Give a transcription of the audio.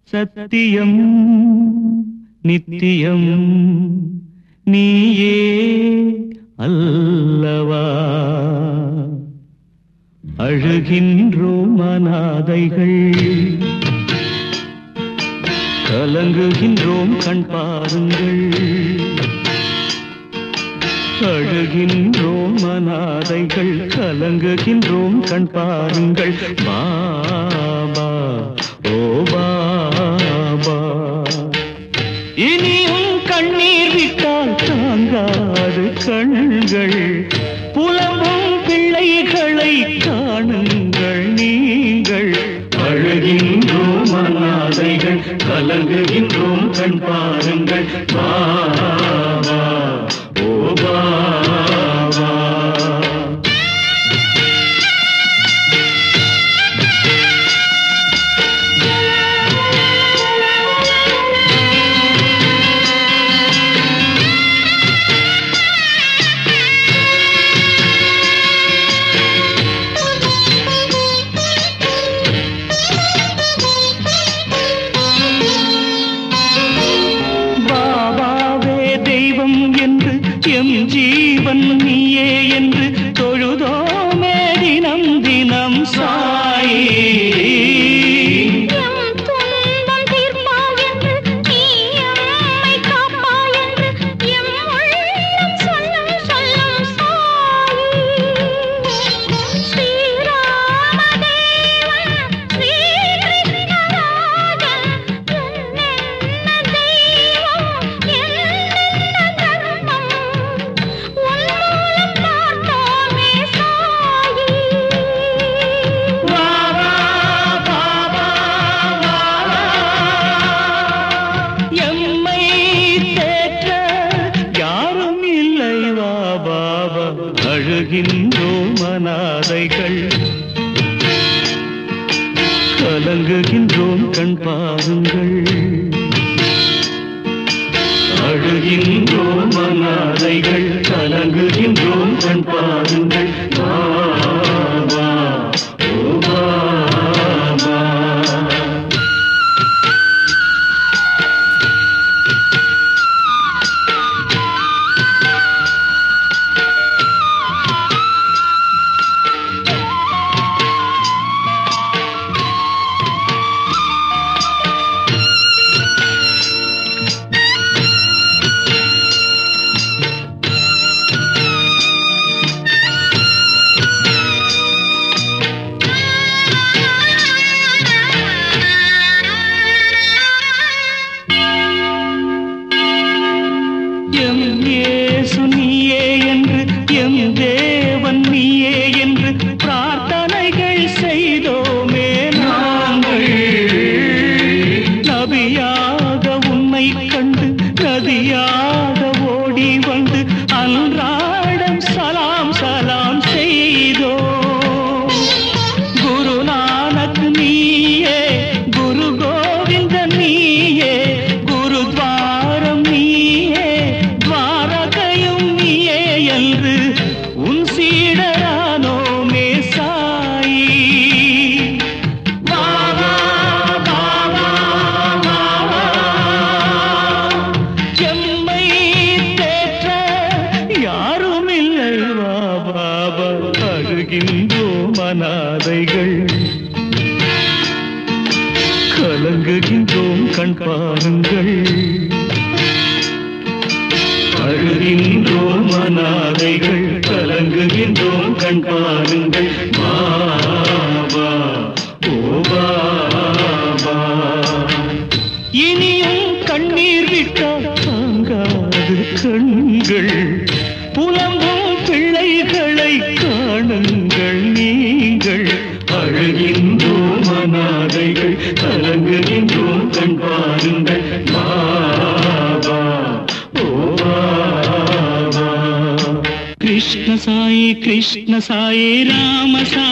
சத்தியம் நித்தியம் நீயே அல்லவா அழுகின்றோம் அநாதைகள் கலங்குகின்றோம் கண் பாருங்கள் அழுகின்றோம் அநாதைகள் கலங்குகின்றோம் கண் பாருங்கள் பாபா ஓ பாபா இனியும் கண்ணீர் விட்டால் தாங்காது கண்கள் புலம்பும் பிள்ளைகளை காணுங்கள் நீங்கள் அழுகின்றோம் அநாதைகள் கலங்குகின்றோம் கண் பாருங்கள் பாபா ஓ பாபா பாபாவே தெய்வம் என்று எம் ஜீவன் நீயே என்று தொழுதோமே தினம் தினம் சாயி எம் துன்பம் தீர்ப்பாய் என்று நீ எம்மை காப்பாய் என்று எம் உள்ளம் சொல்லும் சொல்லும் சாயி ஸ்ரீராமதேவன் ஸ்ரீகிருஷ்ணராஜன் என்னென்ன தெய்வம் என்னென்ன தர்மம் உன் மூலம் பார்த்தோமே சாயி எம்மை தேற்ற யாரும் இல்லை வா பாபா அழுகின்றோம் அநாதைகள் கலங்குகின்றோம் கண் பாருங்கள் அழுகின்றோம் அநாதைகள் கலங்குகின்றோம் கண் பாருங்கள் பாபா ஓ பாபா எம் இயேசு நீயே என்று எம் தேவன் நீயே என்று பிரார்த்தனைகள் செய்தோமே நாங்கள் நபியாக உன்னை கண்டு நதியாக ஓடி வந்து அன்றாடம் சலாம் சலாம் செய்தோம் குரு நானக் நீயே குரு கோவிந்த நீயே குருத்வாரம் நீயே துவாரகையும் நீயே என்று உன் சீடரானோமே சாயி பாபா பாபா பாபா எம்மை தேற்ற யாரும் இல்லை வா பாபா அழுகின்றோம் அநாதைகள் கலங்குகின்றோம் கண் பாருங்கள் அழுகின்றோம் அநாதைகள் கலங்குகின்றோம் கண் பாருங்கள் பாபா ஓ பாபா இனியும் கண்ணீர் விட்டால் தாங்காது கண்கள் புலம்பும் பிள்ளைகளை காணுங்கள் நீங்கள் அழுகின்றோம் அநாதைகள் கலங்குகின்றோம் கண் பாருங்கள் பாபா ஓ பாபா கிருஷ்ண சாயி கிருஷ்ண சாயி ராம சாயி